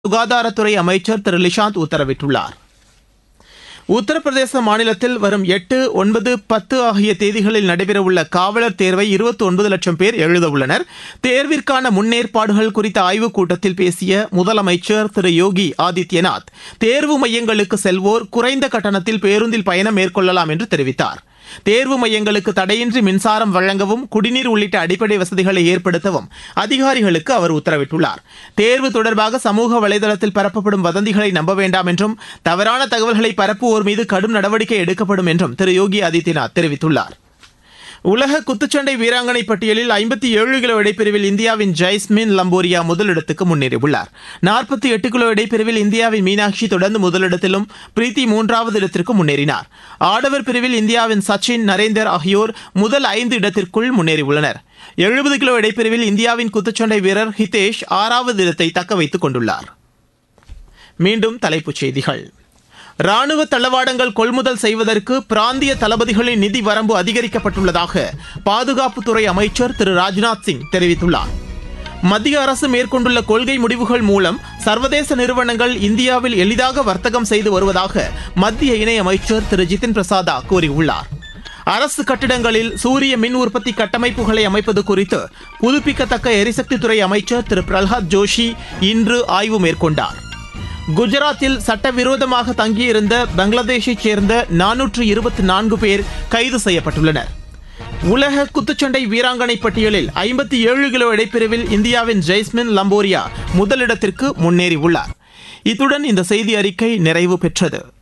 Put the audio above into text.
சுகாதாரத்துறை அமைச்சர் திரு லிஷாந்த் உத்தரவிட்டுள்ளார் உத்தரப்பிரதேச மாநிலத்தில் வரும் எட்டு ஒன்பது பத்து ஆகிய தேதிகளில் நடைபெறவுள்ள காவலர் தேர்வை இருபத்தி ஒன்பது லட்சம் பேர் எழுதவுள்ளனர் தேர்விற்கான முன்னேற்பாடுகள் குறித்த ஆய்வுக் கூட்டத்தில் பேசிய முதலமைச்சர் திரு யோகி ஆதித்யநாத் தேர்வு மையங்களுக்கு செல்வோர் குறைந்த கட்டணத்தில் பேருந்தில் பயணம் மேற்கொள்ளலாம் என்று தெரிவித்தார் தேர்வு மையங்களுக்கு தடையின்றி மின்சாரம் வழங்கவும் குடிநீர் உள்ளிட்ட அடிப்படை வசதிகளை ஏற்படுத்தவும் அதிகாரிகளுக்கு அவர் உத்தரவிட்டுள்ளார் தேர்வு தொடர்பாக சமூக வலைதளத்தில் பரப்பப்படும் வதந்திகளை நம்ப வேண்டாம் என்றும் தவறான தகவல்களை பரப்புவோர் மீது கடும் நடவடிக்கை எடுக்கப்படும் என்றும் திரு யோகி ஆதித்யநாத் தெரிவித்துள்ளார் உலக குத்துச்சண்டை வீராங்கனை பட்டியலில் ஐம்பத்தி ஏழு கிலோ இடைப்பிரிவில் இந்தியாவின் ஜெய்ஸ்மின் லம்போரியா முதலிடத்துக்கு முன்னேறியுள்ளார் நாற்பத்தி எட்டு கிலோ இடைப்பிரிவில் இந்தியாவின் மீனாட்சி தொடர்ந்து முதலிடத்திலும் பிரீத்தி மூன்றாவது இடத்திற்கு முன்னேறினார் ஆடவர் பிரிவில் இந்தியாவின் சச்சின் நரேந்தர் ஆகியோர் முதல் ஐந்து இடத்திற்குள் முன்னேறியுள்ளனர் எழுபது கிலோ இடைப்பிரிவில் இந்தியாவின் குத்துச்சண்டை வீரர் ஹிதேஷ் ஆறாவது இடத்தை தக்க வைத்துக் கொண்டுள்ளார் மீண்டும் தலைப்புச் செய்திகள் ராணுவ தளவாடங்கள் கொள்முதல் செய்வதற்கு பிராந்திய தளபதிகளின் நிதி வரம்பு அதிகரிக்கப்பட்டுள்ளதாக பாதுகாப்புத்துறை அமைச்சர் திரு ராஜ்நாத் சிங் தெரிவித்துள்ளார் மத்திய அரசு மேற்கொண்டுள்ள கொள்கை முடிவுகள் மூலம் சர்வதேச நிறுவனங்கள் இந்தியாவில் எளிதாக வர்த்தகம் செய்து வருவதாக மத்திய இணையமைச்சர் திரு ஜிதின் பிரசாதா கூறியுள்ளார் அரசு கட்டிடங்களில் சூரிய மின் உற்பத்தி கட்டமைப்புகளை அமைப்பது குறித்து புதுப்பிக்கத்தக்க எரிசக்தித்துறை அமைச்சர் திரு பிரல்ஹாத் ஜோஷி இன்று ஆய்வு மேற்கொண்டார் குஜராத்தில் சட்டவிரோதமாக தங்கியிருந்த பங்களாதேஷைச் சேர்ந்த நானூற்று இருபத்தி நான்கு பேர் கைது செய்யப்பட்டுள்ளனர் உலக குத்துச்சண்டை வீராங்கனை பட்டியலில் ஐம்பத்தி ஏழு கிலோ இடைப்பிரிவில் இந்தியாவின் ஜெய்ஸ்மின் லம்போரியா முதலிடத்திற்கு முன்னேறியுள்ளார் இத்துடன் இந்த செய்தி அறிக்கை நிறைவு பெற்றது